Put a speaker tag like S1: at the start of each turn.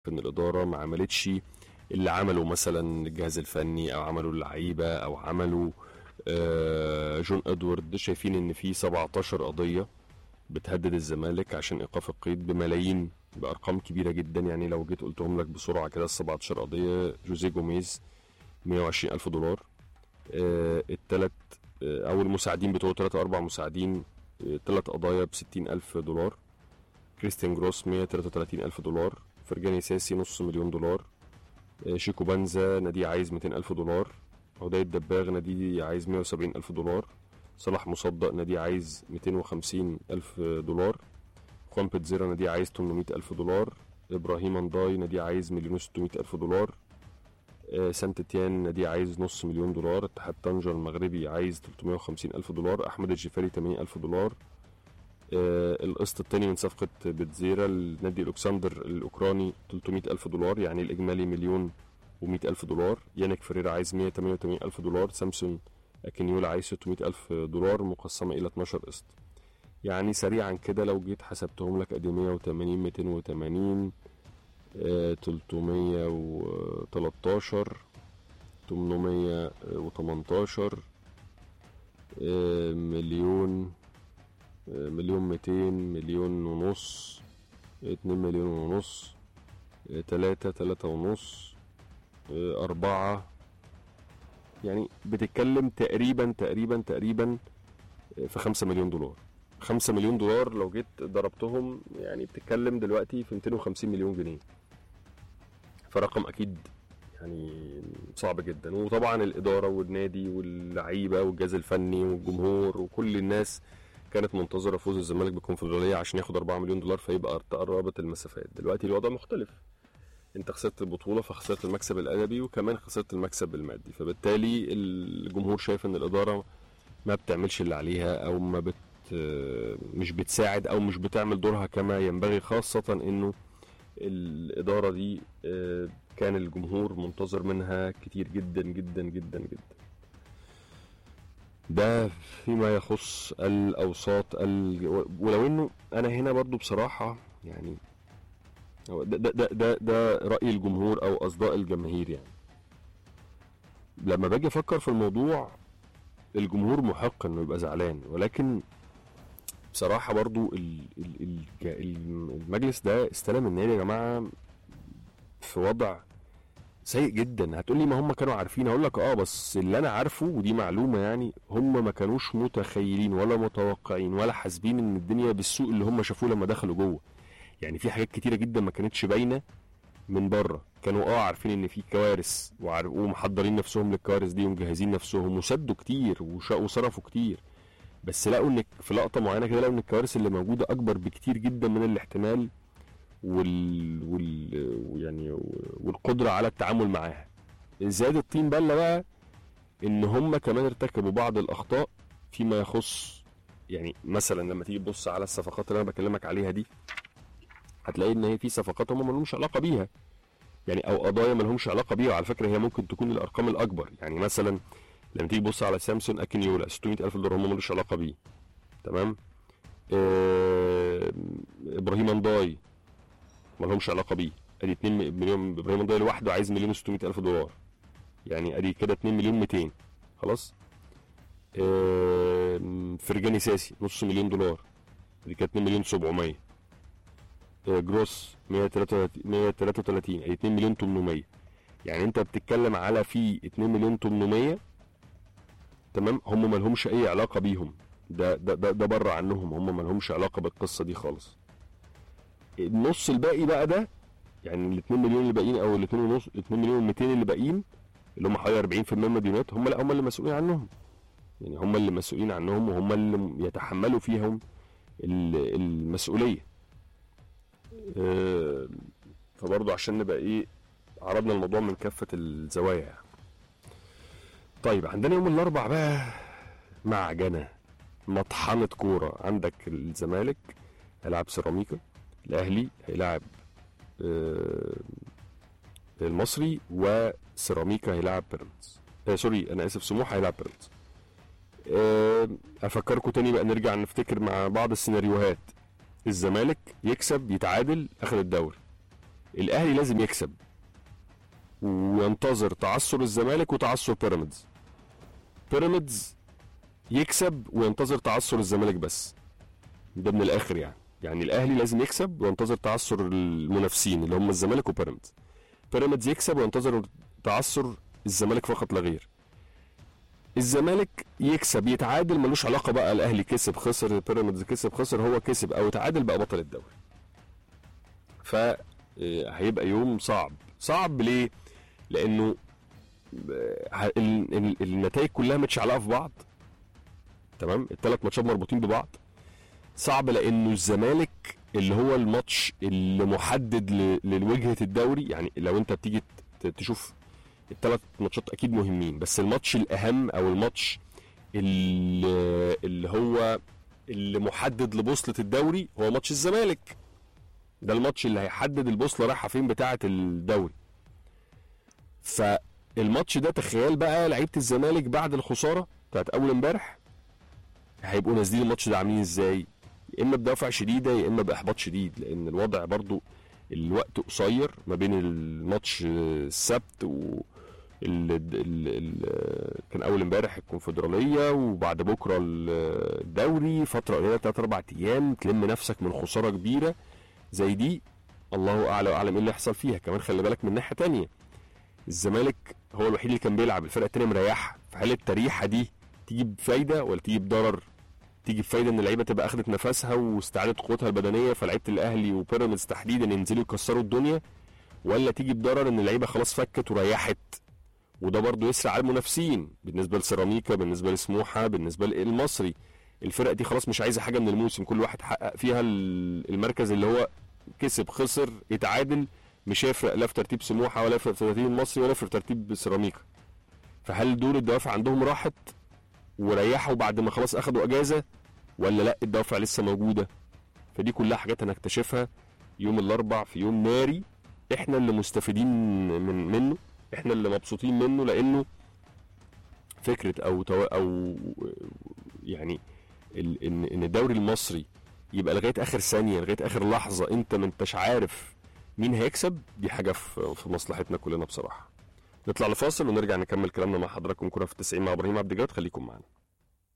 S1: ان الاداره ما عملتش اللي عمله مثلا الجهاز الفني او عمله اللعيبه او عمله آه، جون ادوارد شايفين ان في 17 قضيه بتهدد الزمالك عشان ايقاف القيد بملايين بارقام كبيره جدا يعني لو جيت قلتهم لك بسرعه كده ال 17 قضيه جوزيه جوميز 120 الف دولار آه، التلات آه، او المساعدين بتوعه تلات او اربع مساعدين آه، تلات قضايا ب 60 الف دولار كريستيان جروس 133 الف دولار فرجاني ساسي نص مليون دولار آه، شيكو بنزا نادي عايز 200 الف دولار هداية دباغ نادي عايز 170 الف دولار صلاح مصدق نادي عايز 250 الف دولار خوان بيتزيرا نادي عايز 800 الف دولار ابراهيم انداي نادي عايز مليون و600 الف دولار آه، سانت تيان نادي عايز نص مليون دولار اتحاد طنجة المغربي عايز 350 الف دولار احمد الجفاري 80 الف دولار آه، القسط الثاني من صفقة بتزيرا النادي الأكسندر الأوكراني 300 ألف دولار يعني الإجمالي مليون و100 ألف دولار يانك فريرا عايز 188 ألف دولار سامسون أكينيولا عايز 600 ألف دولار مقسمة إلى 12 قسط يعني سريعا كده لو جيت حسبتهم لك أدي 180 280 آه، 313 818 آه، مليون مليون ميتين مليون ونص اتنين مليون ونص اه، تلاتة تلاتة ونص اه، أربعة يعني بتتكلم تقريبا تقريبا تقريبا اه، في خمسة مليون دولار خمسة مليون دولار لو جيت ضربتهم يعني بتتكلم دلوقتي في 250 مليون جنيه فرقم أكيد يعني صعب جدا وطبعا الإدارة والنادي واللعيبة والجهاز الفني والجمهور وكل الناس كانت منتظره فوز الزمالك بالكونفدراليه عشان ياخد 4 مليون دولار فيبقى تقربت المسافات دلوقتي الوضع مختلف انت خسرت البطوله فخسرت المكسب الادبي وكمان خسرت المكسب المادي فبالتالي الجمهور شايف ان الاداره ما بتعملش اللي عليها او ما بت مش بتساعد او مش بتعمل دورها كما ينبغي خاصه انه الاداره دي آه، كان الجمهور منتظر منها كتير جدا جدا جدا جدا ده فيما يخص الاوساط ال... ولو انه انا هنا برضو بصراحه يعني هو ده ده ده, ده, ده راي الجمهور او اصداء الجماهير يعني لما باجي افكر في الموضوع الجمهور محق انه يبقى زعلان ولكن بصراحه برضو ال... ال... ال... المجلس ده استلم النادي يا جماعه في وضع سيء جدا هتقولي ما هم كانوا عارفين هقول لك اه بس اللي انا عارفه ودي معلومه يعني هم ما كانوش متخيلين ولا متوقعين ولا حاسبين ان الدنيا بالسوء اللي هم شافوه لما دخلوا جوه يعني في حاجات كتيره جدا ما كانتش باينه من بره كانوا اه عارفين ان في كوارث وعارف- ومحضرين نفسهم للكوارث دي ومجهزين نفسهم وسدوا كتير وش- وصرفوا كتير بس لقوا ان في لقطه معينه كده لقوا ان الكوارث اللي موجوده اكبر بكتير جدا من الاحتمال وال, وال... يعني والقدره على التعامل معاها زاد الطين بله بقى ان هم كمان ارتكبوا بعض الاخطاء فيما يخص يعني مثلا لما تيجي تبص على الصفقات اللي انا بكلمك عليها دي هتلاقي ان هي في صفقات هم ما لهمش علاقه بيها يعني او قضايا ما لهمش علاقه بيها وعلى فكره هي ممكن تكون الارقام الاكبر يعني مثلا لما تيجي تبص على سامسون اكينيولا 600 الف دولار هم ملوش علاقه بيه تمام آه ابراهيم انداي ما لهمش علاقه بيه ادي 2 مليون ابراهيم انداي لوحده عايز مليون و600 الف دولار يعني ادي كده 2 مليون 200 خلاص آه فرجاني ساسي نص مليون دولار دي كانت 2 مليون 700 آه جروس 133 133 ادي 2 مليون 800 يعني انت بتتكلم على في 2 مليون 800 تمام هم ما لهمش اي علاقه بيهم ده ده ده, ده بره عنهم هم ما لهمش علاقه بالقصه دي خالص النص الباقي بقى ده يعني ال 2 مليون اللي باقيين او ال 2 ونص 2 مليون 200 اللي باقيين اللي هم حوالي 40% من المديونات هم لا هم اللي مسؤولين عنهم يعني هم اللي مسؤولين عنهم وهم اللي يتحملوا فيهم ال- المسؤوليه آه، فبرضه عشان نبقى ايه عرضنا الموضوع من كافه الزوايا يعني. طيب عندنا يوم الاربع بقى معجنه مطحنه كوره عندك الزمالك هيلعب سيراميكا الاهلي هيلاعب آه، المصري وسيراميكا هيلاعب بيراميدز آه سوري انا اسف سموحه هيلاعب بيراميدز آه، افكركم تاني بقى نرجع نفتكر مع بعض السيناريوهات الزمالك يكسب يتعادل اخر الدوري الاهلي لازم يكسب وينتظر تعثر الزمالك وتعثر بيراميدز بيراميدز يكسب وينتظر تعثر الزمالك بس ده من الاخر يعني يعني الاهلي لازم يكسب وينتظر تعثر المنافسين اللي هم الزمالك وبيراميدز بيراميدز يكسب وينتظر تعثر الزمالك فقط لا غير الزمالك يكسب يتعادل ملوش علاقه بقى الاهلي كسب خسر بيراميدز كسب خسر هو كسب او تعادل بقى بطل الدوري ف آه، هيبقى يوم صعب صعب ليه لانه آه، ال- ال- النتائج كلها متشعلقه في بعض تمام الثلاث ماتشات مربوطين ببعض صعب لانه الزمالك اللي هو الماتش اللي محدد ل- لوجهه الدوري يعني لو انت بتيجي ت- تشوف الثلاث ماتشات اكيد مهمين بس الماتش الاهم او الماتش اللي, اللي هو اللي محدد لبوصله الدوري هو ماتش الزمالك ده الماتش اللي هيحدد البوصله رايحه فين بتاعه الدوري فالماتش ده تخيل بقى لعيبه الزمالك بعد الخساره بتاعت اول امبارح هيبقوا نازلين الماتش ده عاملين ازاي يا اما بدافع شديده يا اما باحباط شديد لان الوضع برضو الوقت قصير ما بين الماتش السبت و ال ال ال كان اول امبارح الكونفدراليه وبعد بكره الدوري فتره قليله 3 4 ايام تلم نفسك من خساره كبيره زي دي الله اعلى واعلم ايه اللي يحصل فيها كمان خلي بالك من ناحيه تانية الزمالك هو الوحيد اللي كان بيلعب الفرقه التانيه مريحه فهل التريحه دي تيجي بفايده ولا تيجي بضرر تيجي بفايده ان اللعيبه تبقى اخدت نفسها واستعادت قوتها البدنيه فلعيبه الاهلي وبيراميدز تحديدا ينزلوا يكسروا الدنيا ولا تيجي بضرر ان اللعيبه خلاص فكت وريحت وده برضه يسرع على المنافسين بالنسبه لسيراميكا بالنسبه لسموحه بالنسبه للمصري الفرق دي خلاص مش عايزه حاجه من الموسم كل واحد حقق فيها ال- المركز اللي هو كسب خسر اتعادل مش هيفرق لا في ترتيب سموحه ولا في ترتيب المصري ولا في ترتيب سيراميكا فهل دول الدوافع عندهم راحت وريحوا بعد ما خلاص اخدوا اجازه ولا لا الدوافع لسه موجوده فدي كلها حاجات هنكتشفها يوم الاربع في يوم ناري احنا اللي مستفيدين من منه احنا اللي مبسوطين منه لانه فكره او تو او يعني ال- ان ان الدوري المصري يبقى لغايه اخر ثانيه لغايه اخر لحظه انت ما انتش عارف مين هيكسب دي حاجه في في مصلحتنا كلنا بصراحه نطلع لفاصل ونرجع نكمل كلامنا مع حضراتكم كره في التسعين مع ابراهيم عبد الجواد خليكم معانا